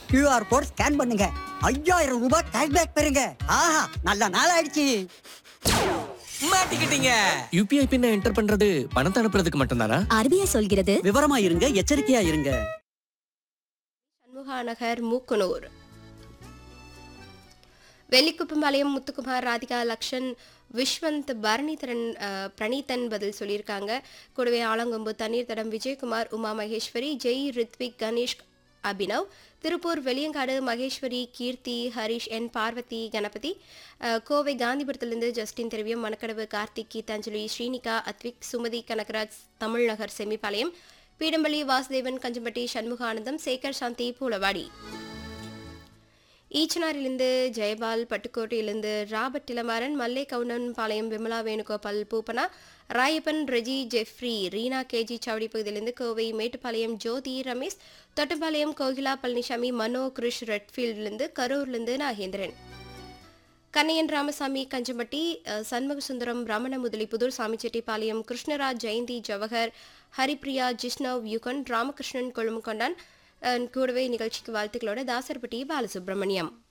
QR code scan பண்ணுங்க ஐயாயிரம் ரூபாய் கேஷ்பேக் பெறுங்க ஆஹா நல்ல நாள் ஆயிடுச்சு மாட்டிக்கிட்டீங்க யூபிஐ பின்ன என்டர் பண்றது பணத்தை அனுப்புறதுக்கு மட்டும்தானா ஆர்பிஐ சொல்கிறது விவரமா இருங்க எச்சரிக்கையா இருங்க சண்முகா நகர் மூக்குனூர் வெள்ளிக்குப்பம்பாளையம் முத்துக்குமார் ராதிகா லக்ஷன் விஸ்வந்த் பரணிதரன் அஹ், பிரணீதன் பதில் சொல்லியிருக்காங்க கூடவே ஆலங்கொம்பு தண்ணீர் தடம் விஜயகுமார் உமா மகேஸ்வரி ஜெய் ரித்விக் கணேஷ் அபினவ் திருப்பூர் வெளியங்காடு மகேஸ்வரி கீர்த்தி ஹரிஷ் என் பார்வதி கணபதி அஹ், கோவை காந்திபுரத்திலிருந்து ஜஸ்டின் திரவியம் மணக்கடவு கார்த்திக் கீதாஞ்சலி ஸ்ரீனிகா அத்விக் சுமதி கனகராஜ் தமிழ்நகர் செமிபாளையம் பீடம்பள்ளி வாசுதேவன் கஞ்சம்பட்டி சண்முகானந்தம் சேகர் சாந்தி பூலவாடி ஈச்சனாரிலிருந்து ஜெயபால் பட்டுக்கோட்டையிலிருந்து Robert Ilamaran Mallai Kavunan Palayam Vimala Venugopal Poopana Rayappan Reji Jeffrey Reena KG Chavadi பகுதியிலிருந்து கோவை மேட்டுப்பாளையம் ஜோதி ரமேஷ் தொட்டப்பாளையம் கோகிலா பழனிசாமி மனோ கிருஷ் ரெட்ஃபீல்ட்லேருந்து கரூர்லேருந்து நாகேந்திரன் கண்ணையன் ராமசாமி கஞ்சம்பட்டி அஹ், சண்முகசுந்தரம் ரமண முதலி புதூர் சாமிச்செட்டிப்பாளையம் கிருஷ்ணராஜ் ஜெயந்தி ஜவஹர் ஹரிப்ரியா ஜிஷ்ணவ் யுகன் ராமகிருஷ்ணன் கொழுமுகொண்டான் அஹ், கூடவே நிகழ்ச்சிக்கு வாழ்த்துக்களோட தாசர்பட்டி பாலசுப்ரமணியம்